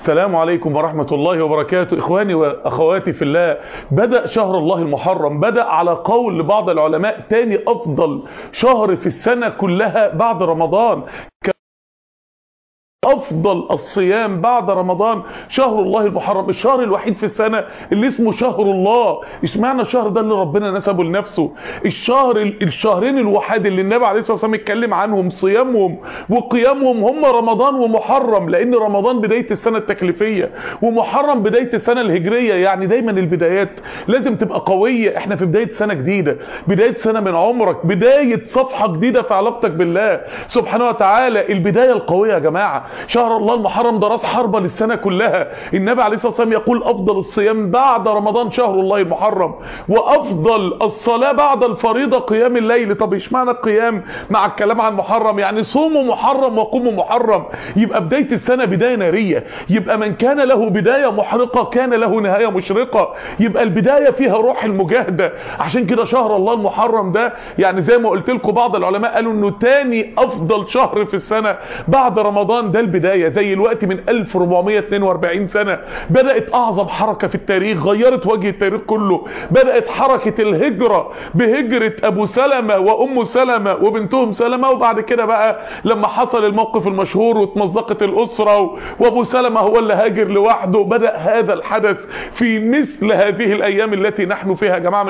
السلام عليكم ورحمة الله وبركاته إخواني وأخواتي في الله بدأ شهر الله المحرم بدأ على قول لبعض العلماء تاني أفضل شهر في السنة كلها بعد رمضان افضل الصيام بعد رمضان شهر الله المحرم الشهر الوحيد في السنة اللي اسمه شهر الله اشمعنى الشهر ده اللي ربنا نسبه لنفسه الشهر الشهرين الوحيد اللي النبي عليه الصلاة والسلام اتكلم عنهم صيامهم وقيامهم هم رمضان ومحرم لان رمضان بداية السنة التكليفية ومحرم بداية السنة الهجرية يعني دايما البدايات لازم تبقى قوية احنا في بداية سنة جديدة بداية سنة من عمرك بداية صفحة جديدة في علاقتك بالله سبحانه وتعالى البداية القوية يا جماعة شهر الله المحرم ده راس حربة للسنة كلها النبي عليه الصلاة والسلام يقول أفضل الصيام بعد رمضان شهر الله المحرم وأفضل الصلاة بعد الفريضة قيام الليل طب ايش معنى القيام مع الكلام عن محرم يعني صوموا محرم وقوموا محرم يبقى بداية السنة بداية نارية يبقى من كان له بداية محرقة كان له نهاية مشرقة يبقى البداية فيها روح المجاهدة عشان كده شهر الله المحرم ده يعني زي ما قلت لكم بعض العلماء قالوا انه تاني افضل شهر في السنة بعد رمضان ده البداية زي الوقت من 1442 سنة بدأت اعظم حركة في التاريخ غيرت وجه التاريخ كله بدأت حركة الهجرة بهجرة ابو سلمة وام سلمة وبنتهم سلمة وبعد كده بقى لما حصل الموقف المشهور واتمزقت الاسرة وابو سلمة هو اللي هاجر لوحده بدأ هذا الحدث في مثل هذه الايام التي نحن فيها يا جماعة من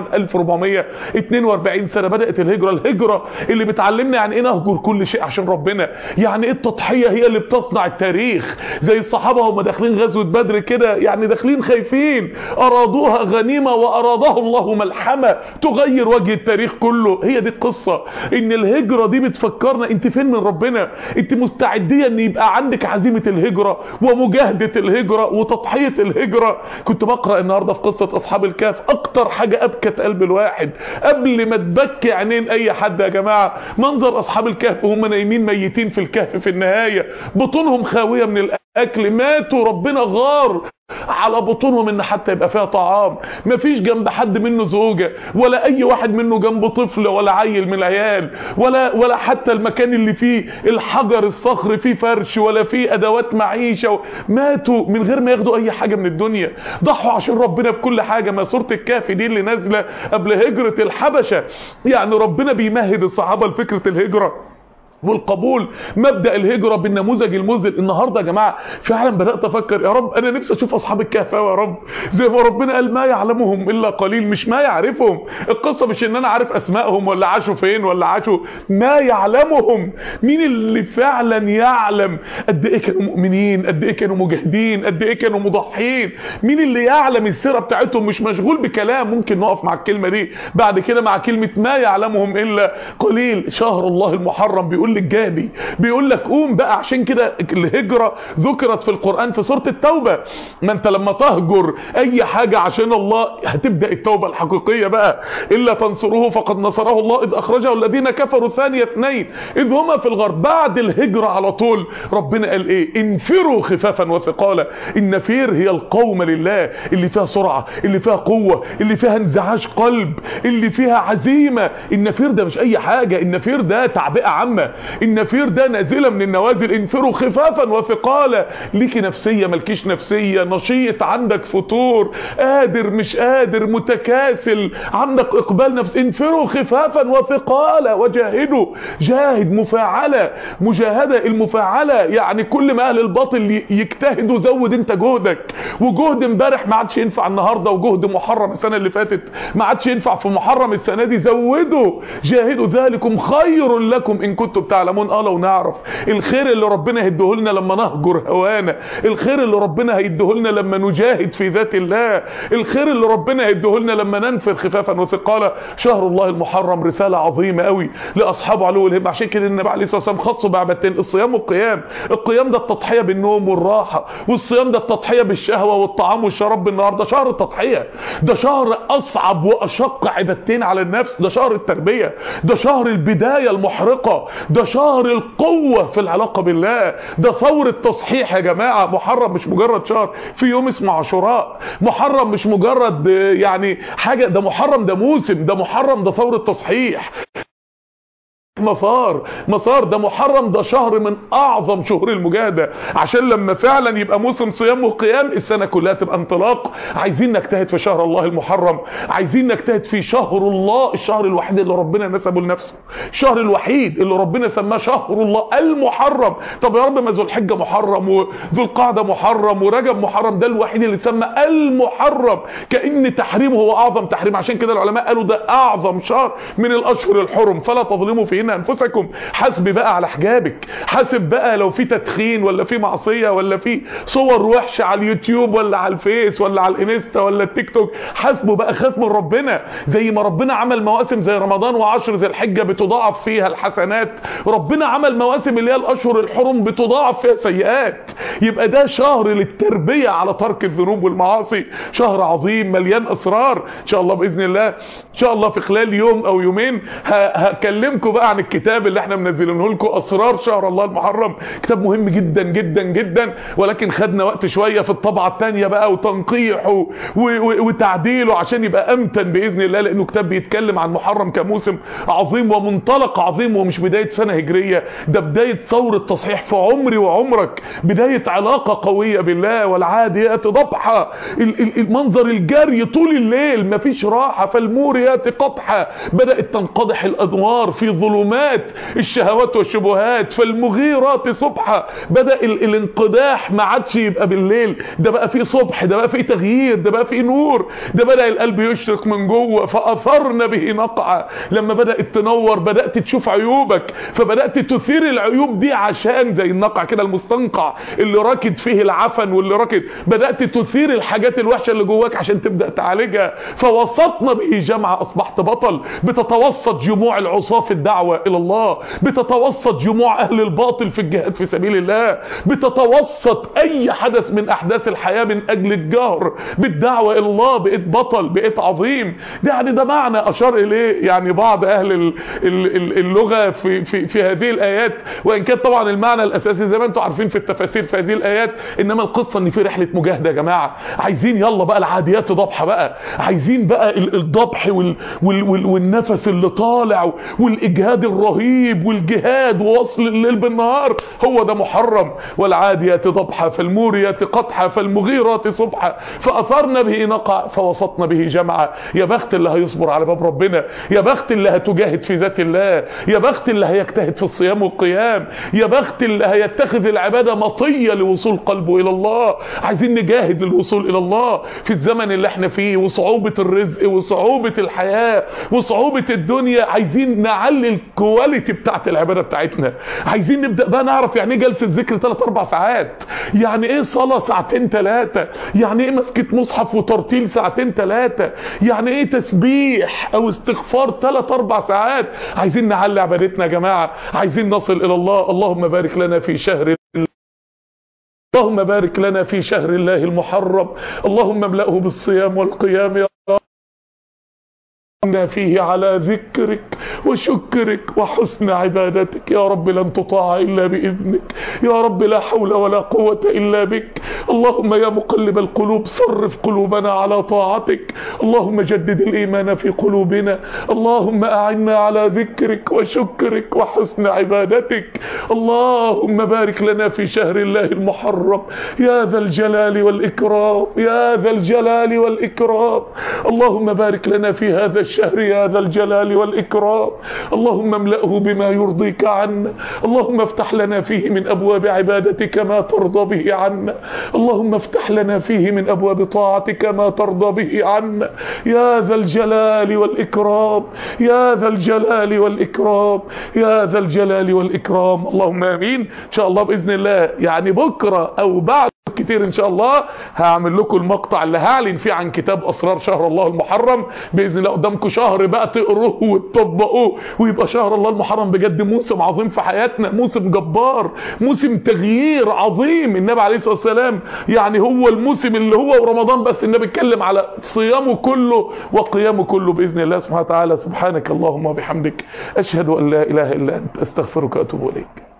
1442 سنة بدأت الهجرة الهجرة اللي بتعلمنا يعني ايه نهجر كل شيء عشان ربنا يعني ايه التضحية هي اللي بتصنع التاريخ زي الصحابة هم داخلين غزوة بدر كده يعني داخلين خايفين ارادوها غنيمة وارادها الله ملحمة تغير وجه التاريخ كله هي دي القصة ان الهجرة دي بتفكرنا انت فين من ربنا انت مستعدية ان يبقى عندك عزيمة الهجرة ومجاهدة الهجرة وتضحية الهجرة كنت بقرأ النهاردة في قصة اصحاب الكهف اكتر حاجة ابكت قلب الواحد قبل ما تبكي عينين اي حد يا جماعة منظر اصحاب الكهف وهم نايمين ميتين في الكهف في النهاية بطونهم خاوية من الاكل ماتوا ربنا غار على بطونهم ان حتى يبقى فيها طعام مفيش جنب حد منه زوجة ولا اي واحد منه جنبه طفل ولا عيل من العيال ولا ولا حتى المكان اللي فيه الحجر الصخر فيه فرش ولا فيه ادوات معيشة ماتوا من غير ما ياخدوا اي حاجة من الدنيا ضحوا عشان ربنا بكل حاجة ما سورة الكهف دي اللي نازلة قبل هجرة الحبشة يعني ربنا بيمهد الصحابة لفكرة الهجرة والقبول مبدا الهجره بالنموذج المذل النهارده يا جماعه فعلا بدات افكر يا رب انا نفسي اشوف اصحاب الكهف يا رب زي ما ربنا قال ما يعلمهم الا قليل مش ما يعرفهم القصه مش ان انا عارف اسمائهم ولا عاشوا فين ولا عاشوا ما يعلمهم مين اللي فعلا يعلم قد ايه كانوا مؤمنين قد ايه كانوا مجاهدين قد ايه كانوا مضحيين مين اللي يعلم السيره بتاعتهم مش مشغول بكلام ممكن نقف مع الكلمه دي بعد كده مع كلمه ما يعلمهم الا قليل شهر الله المحرم بيقول لك جاني بيقول لك قوم بقى عشان كده الهجرة ذكرت في القرآن في سورة التوبة ما انت لما تهجر اي حاجة عشان الله هتبدأ التوبة الحقيقية بقى إلا تنصروه فقد نصره الله إذ أخرجه الذين كفروا ثانية اثنين إذ هما في الغرب بعد الهجرة على طول ربنا قال ايه انفروا خفافا وثقالا النفير هي القوم لله اللي فيها سرعة اللي فيها قوة اللي فيها انزعاج قلب اللي فيها عزيمة النفير ده مش اي حاجة النفير ده تعبئة عامة النفير ده نازلة من النوازل انفروا خفافا وثقالا ليكي نفسية ملكيش نفسية نشيط عندك فتور قادر مش قادر متكاسل عندك اقبال نفس انفروا خفافا وثقالا وجاهدوا جاهد مفاعلة مجاهدة المفاعلة يعني كل ما اهل الباطل يجتهدوا زود انت جهدك وجهد امبارح ما عادش ينفع النهاردة وجهد محرم السنة اللي فاتت ما عادش ينفع في محرم السنة دي زودوا جاهدوا ذلكم خير لكم ان كنتم تعلمون اه لو نعرف الخير اللي ربنا هيديه لنا لما نهجر هوانا الخير اللي ربنا هيديه لنا لما نجاهد في ذات الله الخير اللي ربنا هيديه لنا لما ننفر خفافا وثقالا شهر الله المحرم رسالة عظيمة قوي لاصحابه علو الهم عشان كده النبي عليه الصلاة والسلام خصوا بعبادتين الصيام والقيام القيام ده التضحية بالنوم والراحة والصيام ده التضحية بالشهوة والطعام والشراب بالنهار ده شهر التضحية ده شهر اصعب واشق عبادتين على النفس ده شهر التربية ده شهر البداية المحرقة ده شهر القوة في العلاقة بالله ده ثورة تصحيح يا جماعة محرم مش مجرد شهر في يوم اسمه عاشوراء محرم مش مجرد يعني حاجة ده محرم ده موسم ده محرم ده ثورة تصحيح مسار مسار ده محرم ده شهر من اعظم شهور المجاهده عشان لما فعلا يبقى موسم صيام وقيام السنه كلها تبقى انطلاق عايزين نجتهد في شهر الله المحرم عايزين نجتهد في شهر الله الشهر الوحيد اللي ربنا نسبه لنفسه الشهر الوحيد اللي ربنا سماه شهر الله المحرم طب يا رب ما ذو الحجه محرم وذو القعده محرم ورجب محرم ده الوحيد اللي سمى المحرم كان تحريمه هو اعظم تحريم عشان كده العلماء قالوا ده اعظم شهر من الاشهر الحرم فلا تظلموا فيهن انفسكم حاسب بقى على حجابك حاسب بقى لو في تدخين ولا في معصيه ولا في صور وحشه على اليوتيوب ولا على الفيس ولا على الانستا ولا التيك توك حاسبوا بقى خاف من ربنا زي ما ربنا عمل مواسم زي رمضان وعشر ذي الحجه بتضاعف فيها الحسنات ربنا عمل مواسم اللي هي الاشهر الحرم بتضاعف فيها سيئات يبقى ده شهر للتربيه على ترك الذنوب والمعاصي شهر عظيم مليان اسرار ان شاء الله باذن الله ان شاء الله في خلال يوم او يومين هكلمكم بقى عن الكتاب اللي احنا منزلينه لكم اسرار شهر الله المحرم كتاب مهم جدا جدا جدا ولكن خدنا وقت شويه في الطبعه الثانيه بقى وتنقيحه وتعديله عشان يبقى امتن باذن الله لانه كتاب بيتكلم عن محرم كموسم عظيم ومنطلق عظيم ومش بدايه سنه هجريه ده بدايه ثوره تصحيح في عمري وعمرك بدايه علاقه قويه بالله والعاديات ضبحه المنظر الجري طول الليل مفيش راحه فالموريات قطحه بدات تنقضح الانوار في ظلمات الشهوات والشبهات فالمغيرات صبحا بدا الانقداح ما عادش يبقى بالليل ده بقى فيه صبح ده بقى فيه تغيير ده بقى فيه نور ده بدا القلب يشرق من جوه فاثرنا به نقعه لما بدات تنور بدات تشوف عيوبك فبدات تثير العيوب دي عشان زي النقع كده المستنقع اللي راكد فيه العفن واللي راكد بدات تثير الحاجات الوحشه اللي جواك عشان تبدا تعالجها فوسطنا به جمعه اصبحت بطل بتتوسط جموع العصاه في الدعوه الى الله بتتوسط جموع اهل الباطل في الجهاد في سبيل الله بتتوسط اي حدث من احداث الحياه من اجل الجهر بالدعوه الى الله بقيت بطل بقيت عظيم ده يعني ده معنى اشار اليه يعني بعض اهل اللغه في في في هذه الايات وان كان طبعا المعنى الاساسي زي ما انتم عارفين في التفاسير في هذه الايات انما القصه ان في رحله مجاهده يا جماعه عايزين يلا بقى العاديات ضبحه بقى عايزين بقى الضبح وال وال وال والنفس اللي طالع والاجهاد الرهيب والجهاد ووصل الليل بالنهار هو ده محرم والعاديات ضبحا فالموريات قطحا فالمغيرات صبحا فاثرنا به نقع فوسطنا به جمعا يا بخت اللي هيصبر على باب ربنا يا بخت اللي هتجاهد في ذات الله يا بخت اللي هيجتهد في الصيام والقيام يا بخت اللي هيتخذ العباده مطيه لوصول قلبه الى الله عايزين نجاهد للوصول الى الله في الزمن اللي احنا فيه وصعوبه الرزق وصعوبه الحياه وصعوبه الدنيا عايزين نعلي الكواليتي بتاعت العباده بتاعتنا عايزين نبدا بقى نعرف يعني ايه جلسه ذكر 3 4 ساعات يعني ايه صلاه ساعتين ثلاثه يعني ايه مسكه مصحف وترتيل ساعتين ثلاثه يعني ايه تسبيح او استغفار 3 4 ساعات عايزين نعلي عبادتنا يا جماعه عايزين نصل الى الله اللهم بارك لنا في شهر اللهم بارك لنا في شهر الله المحرم اللهم املأه بالصيام والقيام يا رب فيه على ذكرك وشكرك وحسن عبادتك يا رب لن تطاع إلا بإذنك يا رب لا حول ولا قوة إلا بك اللهم يا مقلب القلوب صرف قلوبنا على طاعتك اللهم جدد الإيمان في قلوبنا اللهم أعنا على ذكرك وشكرك وحسن عبادتك اللهم بارك لنا في شهر الله المحرم يا ذا الجلال والإكرام يا ذا الجلال والإكرام اللهم بارك لنا في هذا الشهر يا ذا الجلال والإكرام اللهم املأه بما يرضيك عنا اللهم افتح لنا فيه من أبواب عبادتك ما ترضى به عنا اللهم افتح لنا فيه من أبواب طاعتك ما ترضى به عنا يا ذا الجلال والإكرام يا ذا الجلال والإكرام يا ذا الجلال والإكرام اللهم آمين إن شاء الله بإذن الله يعني بكرة أو بعد كتير ان شاء الله هعمل لكم المقطع اللي هعلن فيه عن كتاب اسرار شهر الله المحرم باذن الله قدامكم شهر بقى تقروه وتطبقوه ويبقى شهر الله المحرم بجد موسم عظيم في حياتنا موسم جبار موسم تغيير عظيم النبي عليه الصلاه والسلام يعني هو الموسم اللي هو ورمضان بس النبي اتكلم على صيامه كله وقيامه كله باذن الله سبحانه وتعالى سبحانك اللهم وبحمدك اشهد ان لا اله الا انت استغفرك واتوب اليك